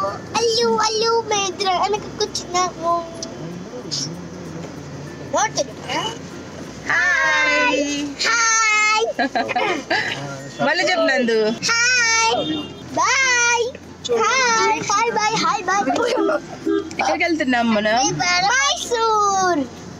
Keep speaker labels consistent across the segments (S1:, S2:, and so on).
S1: అల్లు అల్లు మేద్ర వెనక కూర్చున్నాము hi hi
S2: మళ్ళీ చెప్పు Nandu
S1: hi bye hi hi bye hi bye
S2: ఎక్కడికి వెళ్తున్నాం మనం
S1: Mysore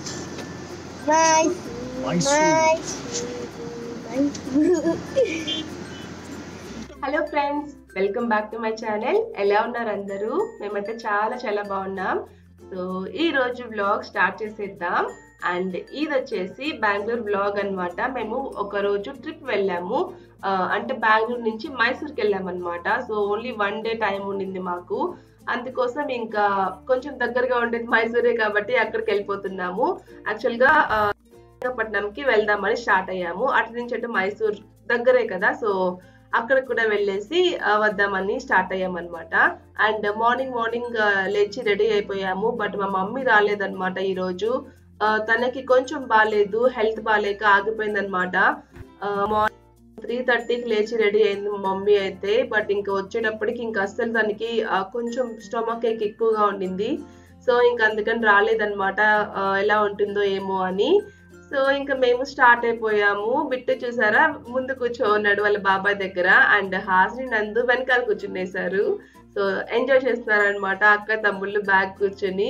S3: hello friends welcome back to my channel ఎలా ఉన్నారు అందరూ మేమైతే చాలా చాలా బాగున్నాం సో ఈ రోజు వ్లాగ్ స్టార్ట్ చేసేద్దాం అండ్ ఇది వచ్చేసి బెంగళూరు వ్లాగ్ అన్నమాట మేము ఒక రోజు ట్రిప్ వెళ్ళాము ఆ, అంటే బెంగళూరు నుంచి మైసూర్కి వెళ్ళాం అనమాట so only one day time ఉండింది మాకు అందుకోసం ఇంకా కొంచెం దగ్గరగా ఉండేది మైసూరే కాబట్టి అక్కడికి వెళ్ళిపోతున్నాము యాక్చువల్గా విశాఖపట్నంకి వెళ్దామని స్టార్ట్ అయ్యాము అటు నుంచి అంటే మైసూర్ దగ్గరే కదా సో అక్కడ కూడా వెళ్ళేసి ఆ, వద్దామని స్టార్ట్ అయ్యామన్నమాట అండ్ మార్నింగ్ మార్నింగ్ లేచి రెడీ అయిపోయాము బట్ మా మమ్మీ రాలేదన్నమాట ఈ రోజు ఆ, తనకి కొంచెం బాగాలేదు హెల్త్ బాగాలేక ఆగిపోయిందనమాట మార్నింగ్ త్రీ థర్టీకి లేచి రెడీ అయింది మా మమ్మీ అయితే బట్ ఇంకా వచ్చేటప్పటికి ఇంకా అస్సలు తనకి ఆ, కొంచెం స్టొమక్ ఏక్ ఎక్కువగా ఉండింది సో ఇంకా అందుకని రాలేదన్నమాట ఆ, ఎలా ఉంటుందో ఏమో అని సో ఇంకా మేము స్టార్ట్ అయిపోయాము బిట్టు చూసారా ముందు కూర్చోన్నాడు వాళ్ళ బాబాయ్ దగ్గర అండ్ హాసిని నందు వెనకాల కూర్చునేసారు సో ఎంజాయ్ చేస్తున్నారు అనమాట అక్క తమ్ముళ్ళు బ్యాగ్ కూర్చొని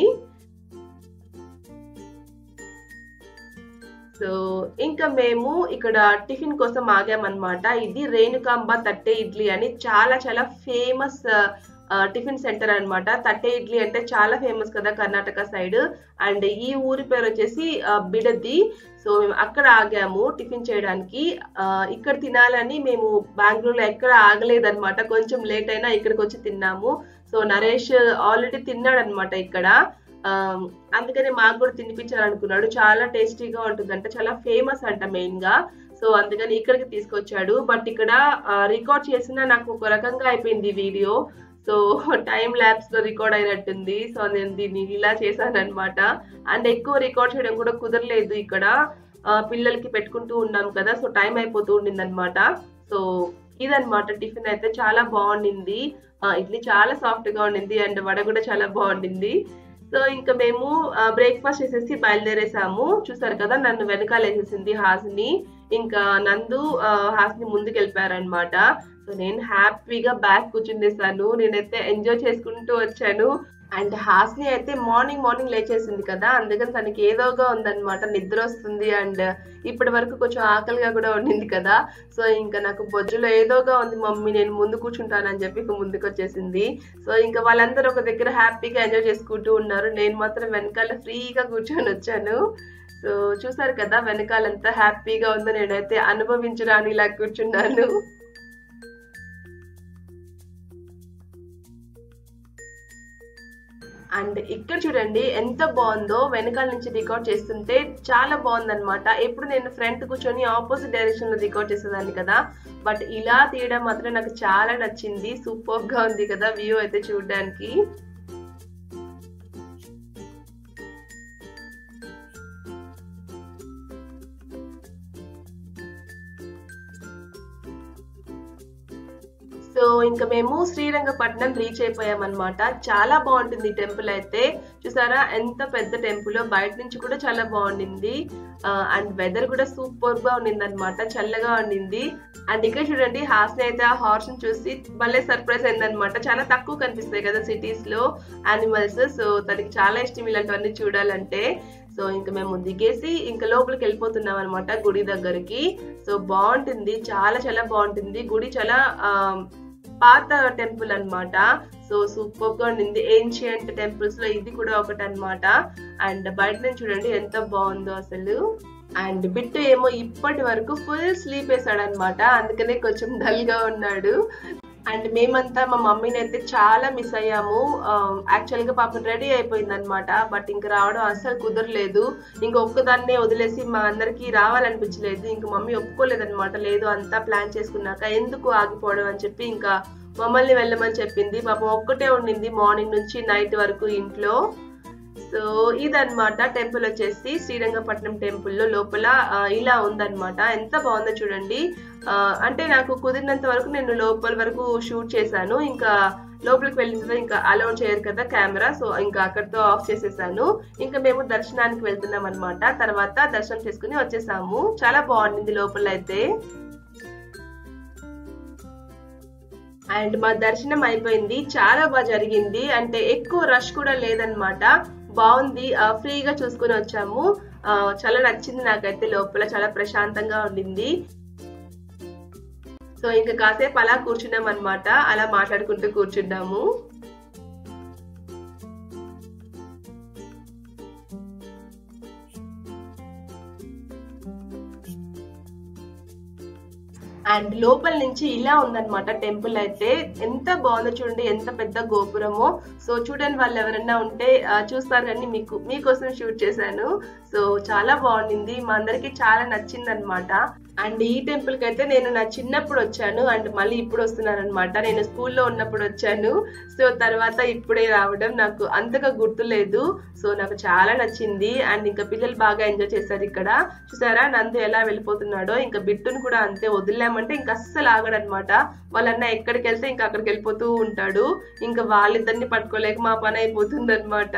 S3: సో ఇంకా మేము ఇక్కడ టిఫిన్ కోసం ఆగామన్నమాట ఇది రేణుకాంబ తట్టె ఇడ్లీ అని చాలా చాలా ఫేమస్ టిఫిన్ సెంటర్ అన్నమాట తట్టె ఇడ్లీ అంటే చాలా ఫేమస్ కదా కర్ణాటక సైడ్ అండ్ ఈ ఊరి పేరు వచ్చేసి ఆ, బిడది సో మేము అక్కడ ఆగాము టిఫిన్ చేయడానికి ఆ, ఇక్కడ తినాలని మేము బెంగళూరులో ఎక్కడ ఆగలేదన్నమాట కొంచెం లేట్ అయినా ఇక్కడికి వచ్చి తిన్నాము సో నరేష్ ఆల్రెడీ తిన్నాడు అనమాట ఇక్కడ ఆ, అందుకని మాకు కూడా తినిపించాలనుకున్నాడు చాలా టేస్టీగా ఉంటుందంట చాలా ఫేమస్ అంట మెయిన్ గా సో అందుకని ఇక్కడికి తీసుకొచ్చాడు బట్ ఇక్కడ రికార్డ్ చేసిన నాకు ఒక రకంగా అయిపోయింది వీడియో సో టైం ల్యాబ్స్ లో రికార్డ్ అయినట్టుంది సో నేను దీన్ని ఇలా చేశాను అనమాట అండ్ ఎక్కువ రికార్డ్ చేయడం కూడా కుదరలేదు ఇక్కడ ఆ, పిల్లలకి పెట్టుకుంటూ ఉన్నాం కదా సో టైం అయిపోతూ ఉండింది అనమాట సో ఇదన్నమాట టిఫిన్ అయితే చాలా బాగుండింది ఆ, ఇడ్లీ చాలా సాఫ్ట్ గా ఉండింది అండ్ వడ కూడా చాలా బాగుండింది సో ఇంకా మేము బ్రేక్ఫాస్ట్ చేసేసి బయలుదేరేసాము చూసారు కదా నన్ను వెనకాల వేసేసింది హాసిని ఇంకా నందు ఆ, హాసిని ముందుకు వెళ్ళిపోయారనమాట సో నేను హ్యాపీగా బ్యాక్ కూర్చుండేసాను నేనైతే ఎంజాయ్ చేసుకుంటూ వచ్చాను అండ్ హాస్ని అయితే మార్నింగ్ మార్నింగ్ లేచేసింది కదా అందుకని తనకి ఏదోగా ఉందన్నమాట నిద్ర వస్తుంది అండ్ ఇప్పటి వరకు కొంచెం ఆకలిగా కూడా ఉండింది కదా సో ఇంకా నాకు బొజ్జులో ఏదోగా ఉంది మమ్మీ నేను ముందు కూర్చుంటానని చెప్పి ఇక ముందుకు వచ్చేసింది సో ఇంకా వాళ్ళందరూ ఒక దగ్గర హ్యాపీగా ఎంజాయ్ చేసుకుంటూ ఉన్నారు నేను మాత్రం వెనకాల ఫ్రీగా కూర్చొని వచ్చాను సో చూసారు కదా వెనకాల ఎంత హ్యాపీగా ఉందో నేనైతే అనుభవించరాని ఇలా కూర్చున్నాను అండ్ ఇక్కడ చూడండి ఎంత బాగుందో వెనకాల నుంచి రికార్డ్ చేస్తుంటే చాలా బాగుందన్నమాట ఎప్పుడు నేను ఫ్రంట్ కూర్చొని ఆపోజిట్ డైరెక్షన్ లో రికార్డ్ చేసేదాన్ని కదా బట్ ఇలా తీయడం మాత్రం నాకు చాలా నచ్చింది సూపర్ గా ఉంది కదా వ్యూ అయితే చూడడానికి సో ఇంకా మేము శ్రీరంగపట్నం రీచ్ అయిపోయాం అనమాట చాలా బాగుంటుంది ఈ టెంపుల్ అయితే చూసారా ఎంత పెద్ద టెంపుల్ బయట నుంచి కూడా చాలా బాగుండింది అండ్ వెదర్ కూడా సూపర్ గా ఉండింది అనమాట చల్లగా ఉండింది అండ్ ఇక్కడ చూడండి హాస్ని అయితే ఆ హార్స్ ని చూసి భలే సర్ప్రైజ్ అయిందనమాట చాలా తక్కువ కనిపిస్తాయి కదా సిటీస్ లో యానిమల్స్ సో తనకి చాలా ఇష్టం ఇలాంటివన్నీ చూడాలంటే సో ఇంకా మేము దిగేసి ఇంకా లోపలికి వెళ్ళిపోతున్నాం అనమాట గుడి దగ్గరికి సో బాగుంటుంది చాలా చాలా బాగుంటుంది గుడి చాలా ఆ, పాత టెంపుల్ అన్నమాట సో సూపర్ గా ఉండింది ఏన్షియంట్ టెంపుల్స్ లో ఇది కూడా ఒకటి అన్నమాట అండ్ బయట నుంచి చూడండి ఎంత బాగుందో అసలు అండ్ బిట్టు ఏమో ఇప్పటి వరకు ఫుల్ స్లీప్ వేసాడు అనమాట అందుకనే కొంచెం డల్ గా ఉన్నాడు అండ్ మేమంతా మా మమ్మీని అయితే చాలా మిస్ అయ్యాము యాక్చువల్ గా పాపం రెడీ అయిపోయింది అనమాట బట్ ఇంక రావడం అస్సలు కుదరలేదు ఇంక ఒక్కదాన్నే వదిలేసి మా అందరికి రావాలనిపించలేదు ఇంక మమ్మీ ఒప్పుకోలేదన్నమాట లేదు అంతా ప్లాన్ చేసుకున్నాక ఎందుకు ఆగిపోవడం అని చెప్పి ఇంకా మమ్మల్ని వెళ్ళమని చెప్పింది పాపం ఒక్కటే ఉండింది మార్నింగ్ నుంచి నైట్ వరకు ఇంట్లో సో ఇదన్నమాట టెంపుల్ వచ్చేసి శ్రీరంగపట్నం టెంపుల్ లో లోపల ఆ, ఇలా ఉందన్నమాట ఎంత బాగుందో చూడండి ఆ, అంటే నాకు కుదిరినంత వరకు నేను లోపల వరకు షూట్ చేశాను ఇంకా లోపలికి వెళ్ళిన తర్వాత ఇంకా అలౌ చేయరు కదా కెమెరా సో ఇంకా అక్కడితో ఆఫ్ చేసేసాను ఇంకా మేము దర్శనానికి వెళ్తున్నాం అనమాట తర్వాత దర్శనం చేసుకుని వచ్చేసాము చాలా బాగుండింది లోపల అయితే అండ్ మా దర్శనం అయిపోయింది చాలా బాగా జరిగింది అంటే ఎక్కువ రష్ కూడా లేదనమాట బాగుంది ఆ, ఫ్రీగా చూసుకుని వచ్చాము ఆ, చాలా నచ్చింది నాకైతే లోపల చాలా ప్రశాంతంగా ఉండింది సో ఇంకా కాసేపు అలా కూర్చున్నాం అనమాట అలా మాట్లాడుకుంటూ కూర్చున్నాము అండ్ లోపల నుంచి ఇలా ఉందన్నమాట టెంపుల్ అయితే ఎంత బాగుందో చూడండి ఎంత పెద్ద గోపురమో సో చూడని వాళ్ళు ఎవరైనా ఉంటే ఆ, చూస్తారు కానీ మీకు మీకోసం షూట్ చేశాను సో చాలా బాగుండింది మా అందరికి చాలా నచ్చింది అనమాట అండ్ ఈ టెంపుల్ కి అయితే నేను నా చిన్నప్పుడు వచ్చాను అండ్ మళ్ళీ ఇప్పుడు వస్తున్నాను అనమాట నేను స్కూల్లో ఉన్నప్పుడు వచ్చాను సో తర్వాత ఇప్పుడే రావడం నాకు అంతగా గుర్తులేదు సో నాకు చాలా నచ్చింది అండ్ ఇంకా పిల్లలు బాగా ఎంజాయ్ చేశారు ఇక్కడ చూసారా నందు ఎలా వెళ్ళిపోతున్నాడో ఇంకా బిట్టును కూడా అంతే వదిలామంటే ఇంకా అస్సలు ఆగడనమాట వాళ్ళన్న ఎక్కడికి వెళ్తే ఇంకా అక్కడికి వెళ్ళిపోతూ ఉంటాడు ఇంకా వాళ్ళిద్దరిని పట్టుకోలేక మా పని అయిపోతుంది అనమాట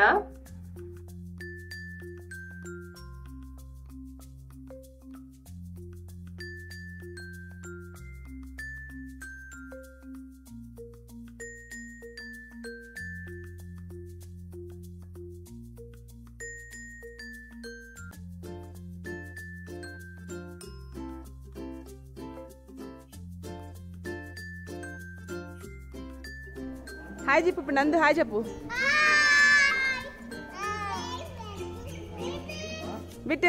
S2: హాయ్ చెప్పు ఇప్పుడు నందు హాయ్ చెప్పు బిట్టు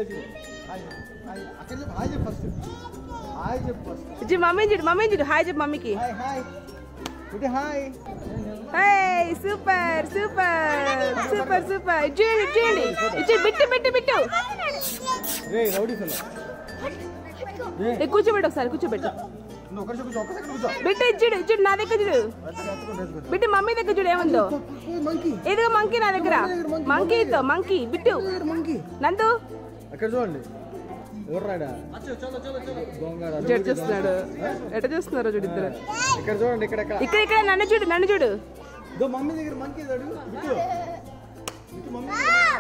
S4: అక్కడ చెప్పు హాయ్ చెప్పు ఫస్ట్ హాయ్ చెప్పు ఫస్ట్
S2: ఇచ్చి మమ్మీ చూడు మమ్మీ చూడు హాయ్ చెప్పు మమ్మీకి
S4: హాయ్ హాయ్ ఇది hi
S2: hi super super super super ఇచ్చేయండి ఇచ్చేయండి ఇచ్చి బిట్టు బిట్టు బిట్టు
S4: రే రౌడీ ఫెలో
S2: ఏ, కూర్చోబెట్టు ఒకసారి కూర్చోబెట్టు
S4: నువ్వు ఒకరి చూపించు ఒక్క సెకండ్ కూర్చో
S2: బిట్టు ఇచ్చుడు ఇచ్చుడు నా దగ్గర చూడు బిట్టు మమ్మీ దగ్గర చూడు ఏముందో
S4: మంకీ
S2: ఇదిగో మంకీ నా దగ్గర మంకీతో మంకీ బిట్టు
S4: మంకీ
S2: నందు
S4: అక్కడ చూడండి ఊర్రాడా దొంగ
S2: జడ్ చూస్తున్నాడు ఎట చూస్తున్నారు చూడు ఇద్దరు
S4: ఇక్కడ చూడండి ఇక్కడ ఇక్కడ
S2: ఇక్కడ ఇక్కడ నన్ను చూడు నన్ను చూడు
S4: ఇదో మమ్మీ దగ్గర మంకీ అడుగు ఇటు ఇటు మమ్మీ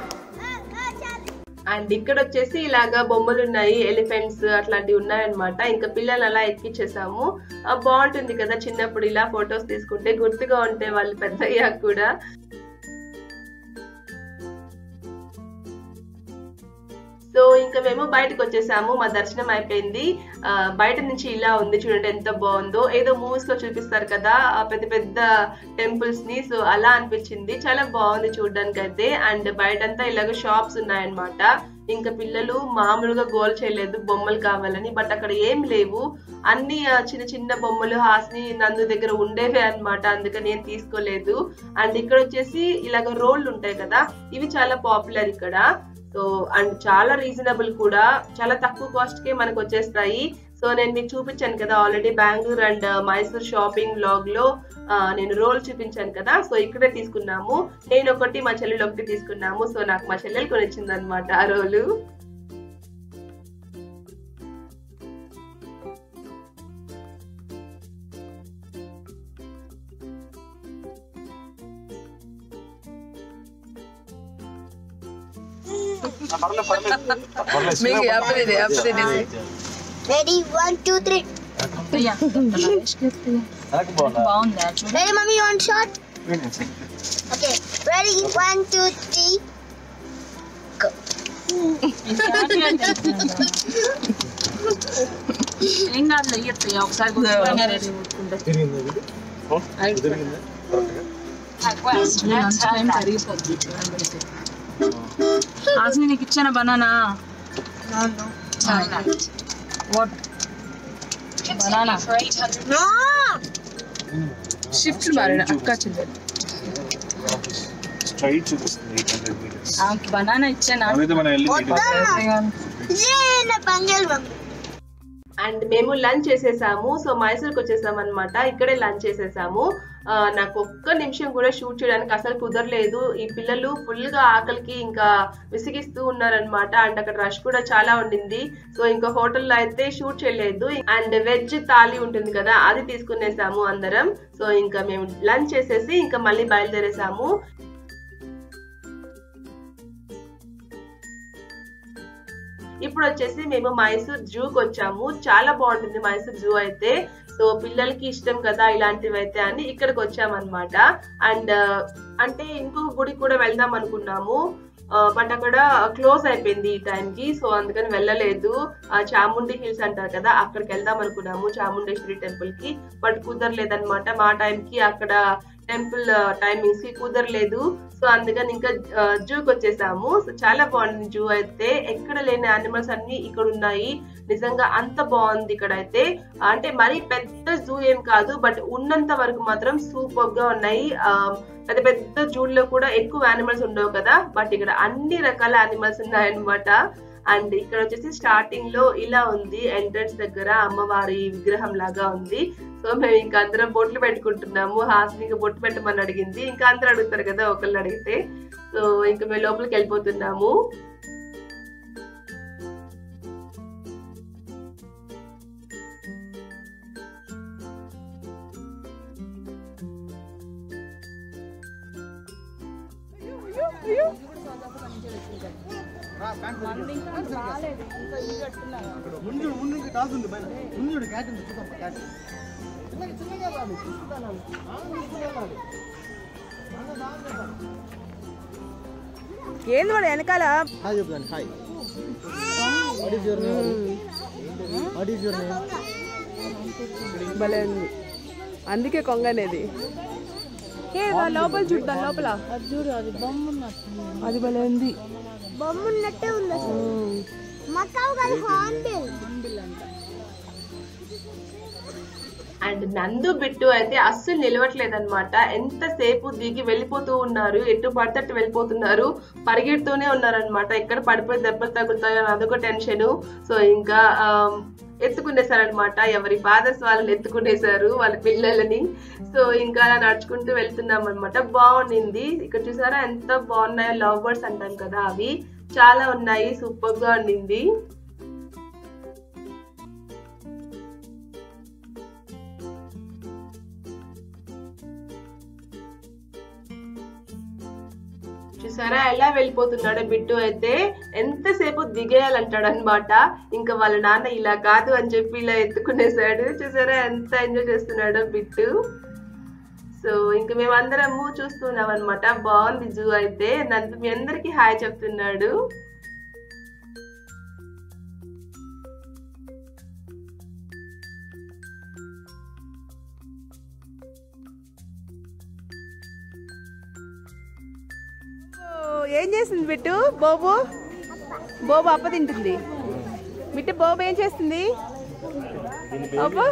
S3: అండ్ ఇక్కడ వచ్చేసి ఇలాగా బొమ్మలు ఉన్నాయి ఎలిఫెంట్స్ అట్లాంటివి ఉన్నాయన్నమాట ఇంకా పిల్లలు అలా ఎక్కించేసాము ఆ, బాగుంటుంది కదా చిన్నప్పుడు ఇలా ఫొటోస్ తీసుకుంటే గుర్తుగా ఉంటాయి వాళ్ళు పెద్ద అయ్యాక కూడా సో ఇంకా మేము బయటకు వచ్చేసాము మా దర్శనం అయిపోయింది ఆ, బయట నుంచి ఇలా ఉంది చూడండి ఎంత బాగుందో ఏదో మూవీస్ లో చూపిస్తారు కదా ఆ పెద్ద పెద్ద టెంపుల్స్ ని సో అలా అనిపించింది చాలా బాగుంది చూడడానికి అయితే అండ్ బయటంతా ఇలాగ షాప్స్ ఉన్నాయన్నమాట ఇంకా పిల్లలు మామూలుగా గోల్ చేయలేదు బొమ్మలు కావాలని బట్ అక్కడ ఏం లేవు అన్ని ఆ, చిన్న చిన్న బొమ్మలు హాస్ని నందు దగ్గర ఉండేవే అన్నమాట అందుకని ఏం తీసుకోలేదు అండ్ ఇక్కడ వచ్చేసి ఇలాగ రోళ్ళు ఉంటాయి కదా ఇవి చాలా పాపులర్ ఇక్కడ సో అండ్ చాలా రీజనబుల్ కూడా చాలా తక్కువ కాస్ట్ కే మనకు వచ్చేస్తాయి సో నేను మీకు చూపించాను కదా already Bengaluru and Mysore shopping blog లో ఆ, నేను రోల్ చూపించాను కదా సో ఇక్కడే తీసుకున్నాము నేను ఒకటి మా చెల్లెలు ఒకటి తీసుకున్నాము సో నాకు మా చెల్లెలు కొనిచ్చింది అనమాట ఆ రోలు
S2: మీకు అప్పది అప్పది
S1: Ready? One, two, three. Ready, mommy? One shot. Okay. Ready? One, two, three. Go.
S5: ఏం కాదులే ఇయ్యత్తయ్య ఒకసారి కూర్చోగానే రెడీ కూర్చుంటే టైం కరిగిపోద్ది ఆసిని నీకు ఇచ్చాన banana what banana
S1: No.
S2: Shift మారిన అక్క చెల్లెలు
S6: స్ట్రైట్ చూపిస్తుంది ఎయిట్ హండ్రెడ్ మీటర్స్
S5: ఆమెకి బనానా ఇచ్చానా
S6: అదైతే మనం వెళ్ళి
S1: Lena Bangal, mommy.
S3: అండ్ మేము లంచ్ చేసేసాము సో మైసూర్కి వచ్చేసాం అనమాట ఇక్కడే లంచ్ చేసేసాము ఆ, నాకు ఒక్క నిమిషం కూడా షూట్ చేయడానికి అసలు కుదరలేదు ఈ పిల్లలు ఫుల్ గా ఆకలికి ఇంకా విసిగిస్తూ ఉన్నారనమాట అండ్ అక్కడ రష్ కూడా చాలా ఉండింది సో ఇంకా హోటల్లో అయితే షూట్ చేయలేదు అండ్ వెజ్ థాలీ ఉంటుంది కదా అది తీసుకునేసాము అందరం సో ఇంకా మేము లంచ్ చేసేసి ఇంకా మళ్ళీ బయలుదేరేసాము ఇప్పుడు వచ్చేసి మేము మైసూర్ జూకి వచ్చాము చాలా బాగుంటుంది మైసూర్ జూ అయితే సో పిల్లలకి ఇష్టం కదా ఇలాంటివి అయితే అని ఇక్కడికి వచ్చామన్నమాట అండ్ అంటే ఇంకొక గుడికి కూడా వెళ్దాం అనుకున్నాము బట్ అక్కడ క్లోజ్ అయిపోయింది ఈ టైంకి సో అందుకని వెళ్ళలేదు ఆ చాముండి హిల్స్ అంటారు కదా అక్కడికి వెళ్దాం అనుకున్నాము చాముండేశ్వరి టెంపుల్ కి బట్ కుదరలేదన్నమాట మా టైంకి అక్కడ టెంపుల్ టైమింగ్స్ కి కుదరలేదు సో అందుకని ఇంకా జూకి వచ్చేసాము సో చాలా బాగుంది జూ అయితే ఎక్కడ లేని యానిమల్స్ అన్ని ఇక్కడ ఉన్నాయి నిజంగా అంత బాగుంది ఇక్కడ అయితే అంటే మరీ పెద్ద జూ ఏం కాదు బట్ ఉన్నంత వరకు మాత్రం సూపర్ గా ఉన్నాయి ఆ, పెద్ద పెద్ద జూల్లో కూడా ఎక్కువ యానిమల్స్ ఉండవు కదా బట్ ఇక్కడ అన్ని రకాల యానిమల్స్ ఉన్నాయన్నమాట అండ్ ఇక్కడ వచ్చేసి స్టార్టింగ్ లో ఇలా ఉంది ఎంట్రన్స్ దగ్గర అమ్మవారి విగ్రహం లాగా ఉంది సో మేము ఇంకా అందరం బొట్లు పెట్టుకుంటున్నాము హాస్నికి బొట్టు పెట్టమని అడిగింది ఇంకా అందరూ అడుగుతారు కదా ఒకళ్ళు అడిగితే సో ఇంకా మేము లోపలికి వెళ్ళిపోతున్నాము
S4: ముందు ముందు డాగ్ ఉంది పైన ముందు చూడు క్యాట్ ఉంది చూద్దాం క్యాట్ చిన్నగా చిన్నగా రాదు చూస్తాను
S2: ఏంది వాడు వెనకాల
S4: హాయ్ చెప్తాను hi what is your name what is your name
S2: భలే ఉంది అందుకే కొంగ అనేది ఏ దాని లోపల చూడు దాని లోపల అది భలే ఉంది
S1: బొమ్మ ఉన్నట్టే ఉంది అసలు మకావు కాదు హార్న్బిల్
S3: అండ్ నందు బిట్టు అయితే అస్సలు నిలవట్లేదు అనమాట ఎంతసేపు దిగి వెళ్ళిపోతూ ఉన్నారు ఎటు పడితే అటు వెళ్ళిపోతున్నారు పరిగెడుతూనే ఉన్నారనమాట ఎక్కడ పడిపోయి దెబ్బలు తగులుతాయో అని అదొక టెన్షన్ సో ఇంకా ఆమ్, ఎత్తుకునేసారనమాట ఎవరి ఫాదర్స్ వాళ్ళని ఎత్తుకునేసారు వాళ్ళ పిల్లలని సో ఇంకా అలా నడుచుకుంటూ వెళ్తున్నాం అనమాట బాగుండింది ఇక్కడ చూసారా ఎంత బాగున్నాయో లవ్ బర్డ్స్ అంటాం కదా అవి చాలా ఉన్నాయి సూపర్ గా ఉండింది చూసారా ఎలా వెళ్ళిపోతున్నాడో బిట్టు అయితే ఎంతసేపు దిగేయాలంటాడు అనమాట ఇంకా వాళ్ళ నాన్న ఇలా కాదు అని చెప్పి ఇలా ఎత్తుకునేసాడు చూసారా ఎంత ఎంజాయ్ చేస్తున్నాడో బిట్టు సో ఇంకా మేమందరము చూస్తున్నాం అనమాట బాగుంది జూ అయితే నన్ను మీ అందరికి హాయ్ చెప్తున్నాడు
S2: ఓ, ఏం చేస్తుంది బిట్టు బోబు బోబు అప్ప తింటుంది బిట్టు బోబు ఏం చేస్తుంది అబ్బా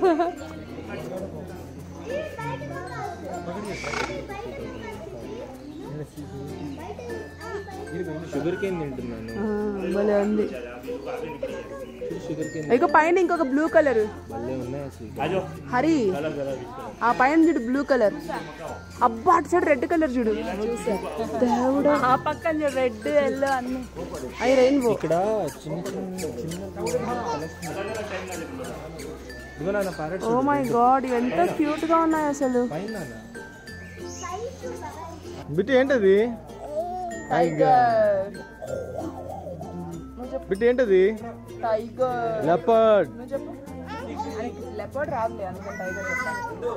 S6: షుగర్ కేన్ తింటున్నాను
S2: ఆ, భలే ఉంది
S6: షుగర్ కేన్
S2: ఇక పైన ఇంకొక బ్లూ కలర్
S6: భలే ఉన్నాయి అసలు
S2: హరి ఆ పైన చూడు బ్లూ కలర్ అబ్బా అటు సైడ్ రెడ్ కలర్ చూడు దేవుడా ఆ పక్కన చూడు రెడ్ ఎల్లో అన్ని అవి రెయిన్బో
S6: ఇక్కడ చిన్న చిన్న చిన్న ఇదిగో నాన్న ప్యారెట్స్
S2: ఓ మై గాడ్ ఎంత క్యూట్ గా ఉన్నాయి అసలు
S6: పైన నాన్న
S4: బిట్టి ఏంటది
S2: టైగర్
S4: బిట్టి ఏంటది
S2: టైగర్
S4: లెపర్డ్
S2: నువ్వు చెప్పు లెపర్డ్ రాదులే అందుకని టైగర్ చెప్తాను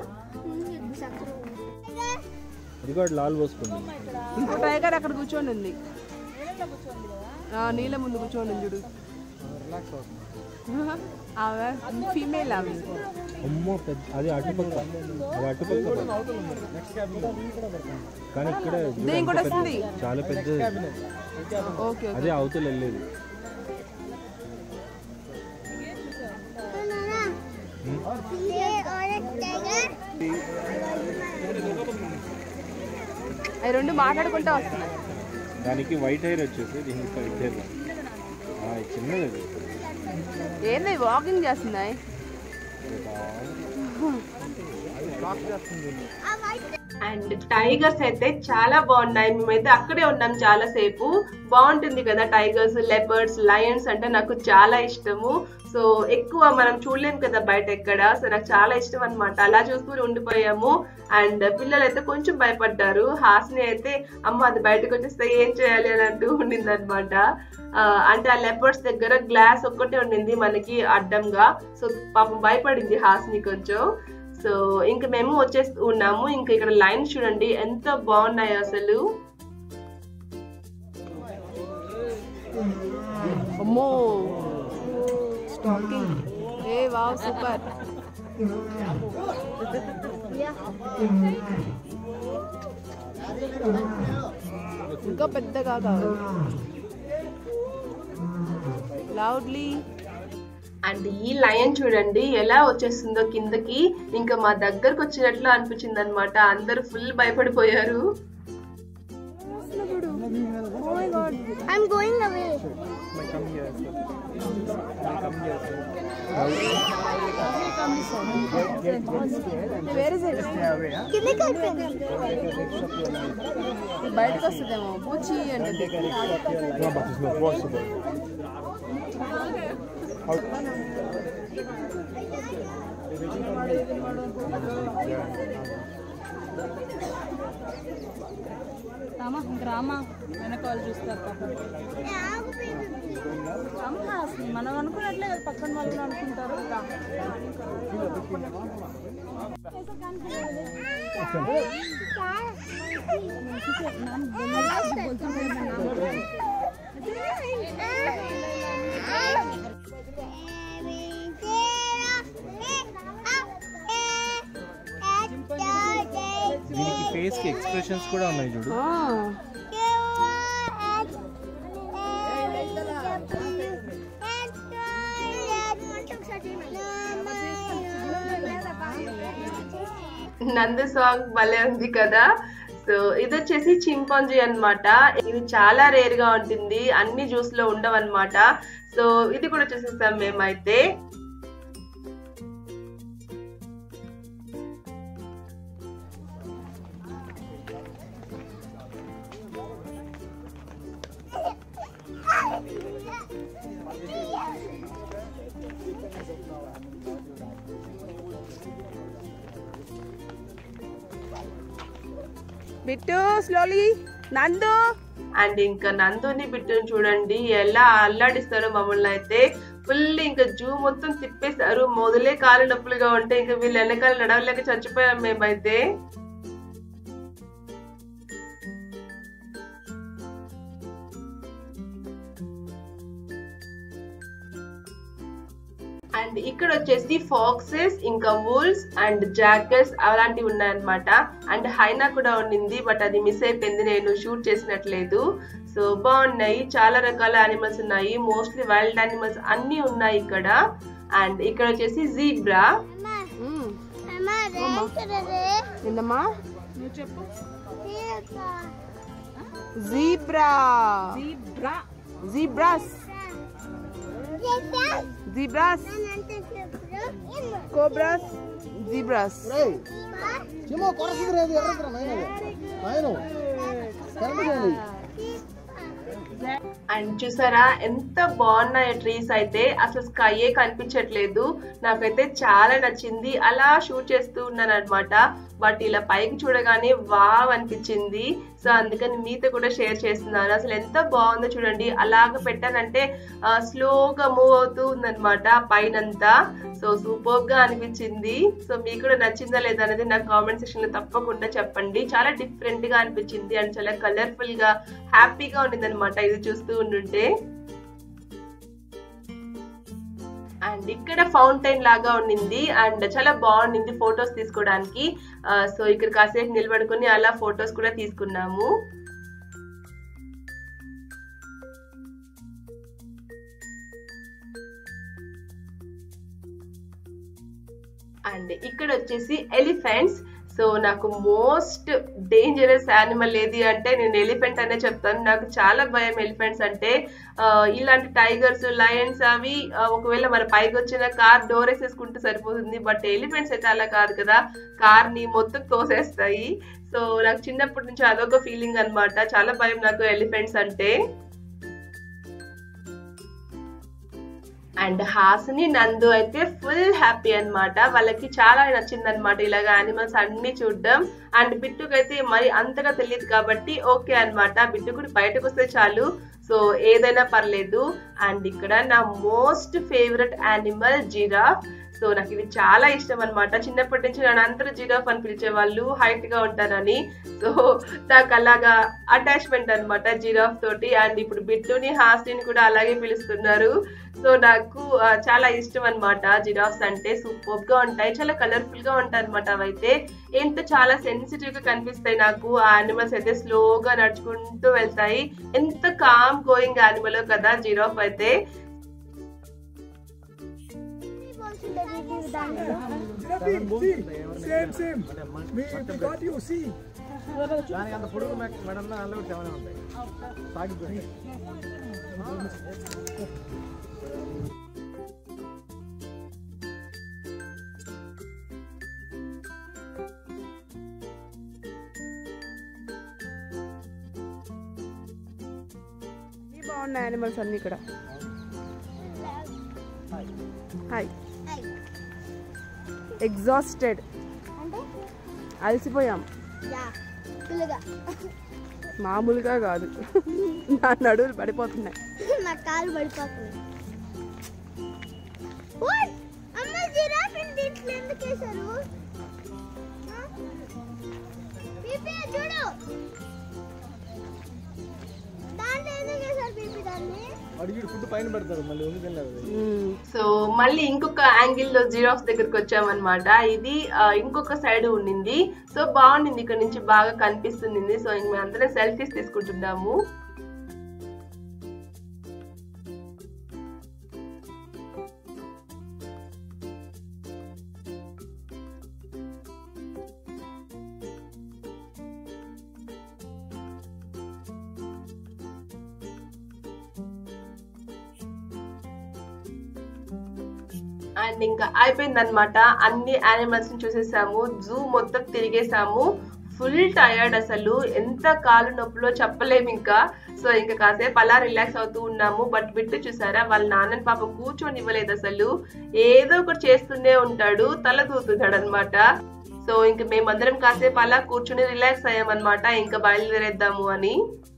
S6: ఇది కూడా లాల్ పోసుకుంది
S2: ఇంకో టైగర్ అక్కడ కూర్చొని ఉంది ఆ, నీళ్ళ ముందు కూర్చొని ఉంది చూడు ఆమె ఫీమేల్ ఆమె
S6: అమ్మో పెద్ద అది అటుపక్క అది అటుపక్క కానీ ఇక్కడ చూడు
S2: దీని
S6: ఎంత
S2: కూడా
S6: పెద్ద-
S2: వస్తుంది
S6: చాలా పెద్దది
S2: ఓకే
S6: అదే అవతల వెళ్ళేది
S2: అవి రెండు మాట్లాడుకుంటూ వస్తున్నాయి
S6: దానికి వైట్ హెయిర్ వచ్చేసి దీనికి వైట్ హెయిర్ చిన్నది అది
S2: ఏంది వాకింగ్ చేస్తున్నాయి
S3: అండ్ టైగర్స్ అయితే చాలా బాగున్నాయి మేమైతే అక్కడే ఉన్నాం చాలా సేపు బాగుంటుంది కదా టైగర్స్ లెపర్డ్స్ లయన్స్ అంటే నాకు చాలా ఇష్టము సో ఎక్కువ మనం చూడలేం కదా బయట ఎక్కడ సో నాకు చాలా ఇష్టం అన్నమాట అలా చూసుకుని ఉండిపోయాము అండ్ పిల్లలు అయితే కొంచెం భయపడ్డారు హాస్ని అయితే అమ్మ అది బయటకు వచ్చేస్తే ఏం చేయాలి అని అంటూ ఉండింది అనమాట అంటే ఆ లెపర్డ్స్ దగ్గర గ్లాస్ ఒక్కటే ఉండింది మనకి అడ్డంగా సో పాపం భయపడింది హాస్ని కొంచెం సో ఇంక మేము వచ్చేస్తూ ఉన్నాము ఇంకా ఇక్కడ లైన్స్ చూడండి ఎంత బాగున్నాయి అసలు
S2: అమ్మో స్టాకింగ్ ఏ వావ్ సూపర్ ఇంకా పెద్దగా కావాలి లౌడ్లీ
S3: అండ్ ఈ లయన్ చూడండి ఎలా వచ్చేస్తుందో కిందకి ఇంకా మా దగ్గరకు వచ్చినట్లు అనిపించింది అనమాట అందరూ ఫుల్ భయపడిపోయారు
S1: I'm going away.
S2: వేరే సైడ్
S1: కిందకి అయిపోయింది
S2: బయటకు వస్తుందేమో పూచి అంటే
S5: రామా ఇంక రామా వెనక వాళ్ళు చూస్తారు పాపం అమ్మా, అసలు మనం అనుకున్నట్లే కదా పక్కన వాళ్ళు కూడా అనుకుంటారు రా.
S6: దీనికి ఫేస్ కి ఎక్స్ప్రెషన్స్ కూడా ఉన్నాయి చూడు
S3: నందు సాంగ్ భలే ఉంది కదా సో ఇది వచ్చేసి చింపాంజీ అన్నమాట ఇది చాలా రేర్ గా ఉంటుంది అన్ని జ్యూస్ లో ఉండవన్నమాట సో ఇది కూడా చూసేస్తాం మేమైతే
S2: బిట్టు స్లోలీ నందు
S3: అండ్ ఇంకా నందుని బిట్టుని చూడండి ఎలా అల్లాడిస్తారో మమ్మల్ని అయితే ఫుల్ ఇంకా జూ మొత్తం తిప్పేశారు మొదలే కాలు నొప్పులుగా ఉంటే ఇంకా వీళ్ళు వెనకాల నడవలేక చచ్చిపోయాం మేమైతే అండ్ ఇక్కడ వచ్చేసి ఫాక్సెస్ ఇంకా వూల్స్ అండ్ జాకెట్స్ అలాంటివి ఉన్నాయన్నమాట అండ్ హైనా కూడా ఉండింది బట్ అది మిస్ అయిపోయింది నేను షూట్ చేసినట్లేదు సో బాగున్నాయి చాలా రకాల యానిమల్స్ ఉన్నాయి మోస్ట్లీ వైల్డ్ యానిమల్స్ అన్ని ఉన్నాయి ఇక్కడ అండ్ ఇక్కడ వచ్చేసి జీబ్రా
S2: ఏందమ్మా zebra
S5: zebra
S2: zebras zebras cobras zebras
S4: చిమో కొరసింది రేది ఎర్రద్ర నాయన నాయన కరెంట్ చేయండి
S3: అండ్ చూసారా ఎంత బాగున్నాయో ట్రీస్ అయితే అసలు స్కైయే కనిపించట్లేదు నాకైతే చాలా నచ్చింది అలా షూట్ చేస్తూ ఉన్నాను అనమాట బట్ ఇలా పైకి చూడగానే వావ్ అనిపించింది సో అందుకని మీతో కూడా షేర్ చేస్తున్నాను అసలు ఎంత బాగుందో చూడండి అలాగ పెట్టానంటే స్లోగా మూవ్ అవుతూ ఉందన్నమాట పైనంతా సో సూపర్ గా అనిపించింది సో మీకు కూడా నచ్చిందా లేదా అనేది నాకు కామెంట్ సెక్షన్ లో తప్పకుండా చెప్పండి చాలా డిఫరెంట్ గా అనిపించింది అండ్ చాలా కలర్ఫుల్ గా హ్యాపీగా ఉండింది అనమాట ఇది చూస్తూ ఉండుంటే అండ్ ఇక్కడ ఫౌంటైన్ లాగా ఉండింది అండ్ చాలా బాగుండింది ఫొటోస్ తీసుకోవడానికి సో ఇక్కడ కాసేపు నిలబడుకొని అలా ఫొటోస్ కూడా తీసుకున్నాము అండ్ ఇక్కడ వచ్చేసి ఎలిఫెంట్స్ సో నాకు మోస్ట్ డేంజరస్ యానిమల్ ఏది అంటే నేను ఎలిఫెంట్ అనే చెప్తాను నాకు చాలా భయం ఎలిఫెంట్స్ అంటే ఆ, ఇలాంటి టైగర్స్ లయన్స్ అవి ఆ, ఒకవేళ మన పైకి వచ్చిన కార్ డోర్ వేసేసుకుంటే సరిపోతుంది బట్ ఎలిఫెంట్స్ అయితే అలా కాదు కదా కార్ ని మొత్తం తోసేస్తాయి సో నాకు చిన్నప్పటి నుంచి అదొక ఫీలింగ్ అన్నమాట చాలా భయం నాకు ఎలిఫెంట్స్ అంటే అండ్ హాసిని నందు అయితే ఫుల్ హ్యాపీ అన్నమాట వాళ్ళకి చాలా నచ్చింది అనమాట ఇలాగ యానిమల్స్ అన్ని చూడడం అండ్ బిట్టుకైతే మరి అంతగా తెలియదు కాబట్టి ఓకే అన్నమాట బిట్టుకుడు బయటకు వస్తే చాలు సో ఏదైనా పర్లేదు అండ్ ఇక్కడ నా most favourite animal giraffe so నాకు ఇది చాలా ఇష్టం అన్నమాట చిన్నప్పటి నుంచి నన్ను అందరూ జిరాఫ్ అని పిలిచేవాళ్ళు హైట్ గా ఉంటానని సో నాకు అలాగా అటాచ్మెంట్ అన్నమాట జిరాఫ్ తోటి అండ్ ఇప్పుడు బిట్టుని హాస్టిని కూడా అలాగే పిలుస్తున్నారు సో నాకు ఆ, చాలా ఇష్టం అన్నమాట జిరాఫ్స్ అంటే సూపర్ గా ఉంటాయి చాలా కలర్ఫుల్ గా ఉంటాయి అనమాట అవైతే ఎంత చాలా సెన్సిటివ్ గా కనిపిస్తాయి నాకు ఆ యానిమల్స్ అయితే స్లోగా నడుచుకుంటూ వెళ్తాయి ఎంత కామ్ గోయింగ్ యానిమల్ కదా జిరాఫ్ అయితే
S4: దానికి అంత పొడుగు మె- మెడల్లో నల్ల సెవెన్ ఉంటాయి సాగిపోయి
S2: ఈ బాగున్నాయి యానిమల్స్ అన్ని ఇక్కడ హాయ్ ఎగ్జాస్టెడ్
S1: అంటే
S2: అలసిపోయాం
S1: యా ఫుల్గా
S2: మామూలుగా కాదు నా నడువులు పడిపోతున్నాయి
S1: నా కాలు పడిపోతుంది What? అమ్మ జిరాఫ్ దీంట్లో ఎందుకు వేశారు ఆ? పీపీ చూడు దాంట్లో ఎందుకు వేశారు పీపీ దాన్ని
S4: అడిగి ఫుడ్ పైన పెడతారు మళ్ళీ ఉంది తినలేదు అది.
S2: మ్మ్.
S3: సో మళ్ళీ ఇంకొక యాంగిల్ లో జిరాఫ్స్ దగ్గరికి వచ్చామన్నమాట ఇది ఆ, ఇంకొక సైడ్ ఉండింది సో బాగుండింది ఇక్కడ నుంచి బాగా కనిపిస్తుంది సో ఇంక మేము అందరం సెల్ఫీస్ తీసుకుంటున్నాము అండ్ ఇంకా అయిపోయింది అనమాట అన్ని యానిమల్స్ ని చూసేసాము జూ మొత్తం తిరిగేసాము ఫుల్ టయర్డ్ అసలు ఎంత కాలు నొప్పులో చెప్పలేము ఇంకా సో ఇంకా కాసేపు అలా రిలాక్స్ అవుతూ ఉన్నాము బట్ బిట్టు చూసారా వాళ్ళ నాన్నని పాప కూర్చొని ఇవ్వలేదు అసలు ఏదో ఒకటి చేస్తూనే ఉంటాడు తల దూతున్నాడు అనమాట సో ఇంకా మేమందరం కాసేపు అలా కూర్చుని రిలాక్స్ అయ్యామన్నమాట ఇంకా బయలుదేరేద్దాము అని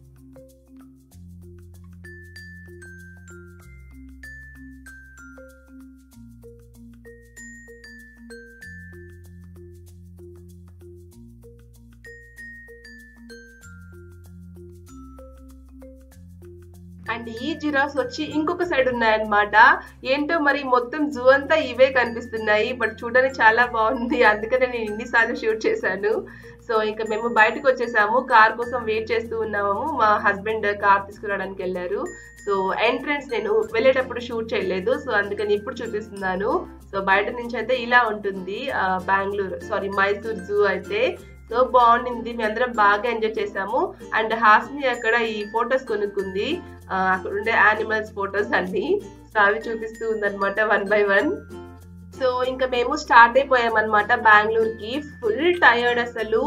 S3: అండ్ ఈ జిరాఫ్స్ వచ్చి ఇంకొక సైడ్ ఉన్నాయన్నమాట ఏంటో మరి మొత్తం జూ అంతా ఇవే కనిపిస్తున్నాయి బట్ చూడడానికి చాలా బాగుంది అందుకనే నేను ఇన్నిసార్లు షూట్ చేశాను సో ఇంకా మేము బయటకు వచ్చేసాము కార్ కోసం వెయిట్ చేస్తూ ఉన్నాము మా హస్బెండ్ కార్ తీసుకురావడానికి వెళ్ళారు సో ఎంట్రన్స్ నేను వెళ్ళేటప్పుడు షూట్ చేయలేదు సో అందుకని ఇప్పుడు చూపిస్తున్నాను సో బయట నుంచి అయితే ఇలా ఉంటుంది ఆ, బెంగళూరు సారీ మైసూర్ జూ అయితే సో బాగుండింది మేము అందరం బాగా ఎంజాయ్ చేసాము అండ్ హాస్ని అక్కడ ఈ ఫొటోస్ కొనుక్కుంది ఆ, అక్కడ ఉండే యానిమల్స్ ఫొటోస్ అన్ని సో అవి చూపిస్తూ ఉందన్నమాట వన్ బై వన్ సో ఇంకా మేము స్టార్ట్ అయిపోయాం అనమాట బెంగళూరుకి ఫుల్ టైర్డ్ అసలు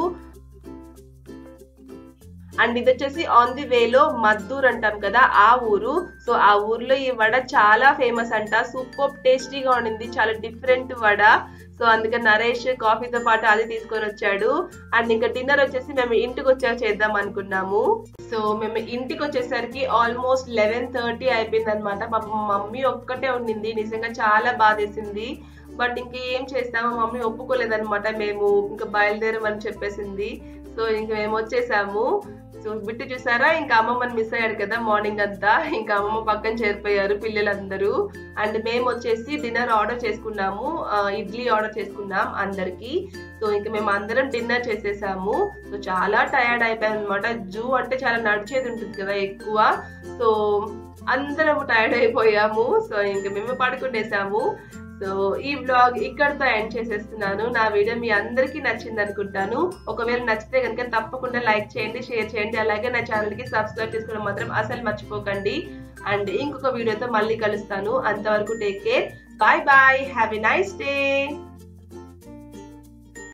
S3: అండ్ ఇది వచ్చేసి ఆన్ ది వేలో మద్దూర్ అంటాం కదా ఆ ఊరు సో ఆ ఊర్లో ఈ వడ చాలా ఫేమస్ అంట సూపర్ టేస్టీగా ఉండింది చాలా డిఫరెంట్ వడ సో అందుకని నరేష్ కాఫీతో పాటు అది తీసుకొని వచ్చాడు అండ్ ఇంకా డిన్నర్ వచ్చేసి మేము ఇంటికి వచ్చాక చేద్దాం అనుకున్నాము సో మేము ఇంటికి వచ్చేసరికి ఆల్మోస్ట్ లెవెన్ థర్టీ అయిపోయింది అనమాట మా మమ్మీ ఒక్కటే ఉండింది నిజంగా చాలా బాధేసింది బట్ ఇంకేం చేస్తాము మమ్మీ ఒప్పుకోలేదన్నమాట మేము ఇంకా బయలుదేరమని చెప్పేసింది సో ఇంక మేము వచ్చేసాము సో బిట్టు చూసారా ఇంకా అమ్మమ్మని మిస్ అయ్యాడు కదా మార్నింగ్ అంతా ఇంకా అమ్మమ్మ పక్కన చేరిపోయారు పిల్లలందరూ అండ్ మేము వచ్చేసి డిన్నర్ ఆర్డర్ చేసుకున్నాము ఆ, ఇడ్లీ ఆర్డర్ చేసుకున్నాం అందరికి సో ఇంకా మేము అందరం డిన్నర్ చేసేసాము సో చాలా టయర్డ్ అయిపోయాం అనమాట జూ అంటే చాలా నడిచేది ఉంటుంది కదా ఎక్కువ సో అందరం టైర్డ్ అయిపోయాము సో ఇంకా మేము పడుకునేసాము సో ఈ బ్లాగ్ ఇక్కడితో ఎండ్ చేసేస్తున్నాను నా వీడియో మీ అందరికీ నచ్చింది అనుకుంటాను ఒకవేళ నచ్చితే కనుక తప్పకుండా లైక్ చేయండి షేర్ చేయండి అలాగే నా ఛానల్ కి సబ్స్క్రైబ్ చేసుకోవడం మాత్రం అసలు మర్చిపోకండి అండ్ ఇంకొక వీడియోతో మళ్ళీ కలుస్తాను అంతవరకు take care bye bye have a nice day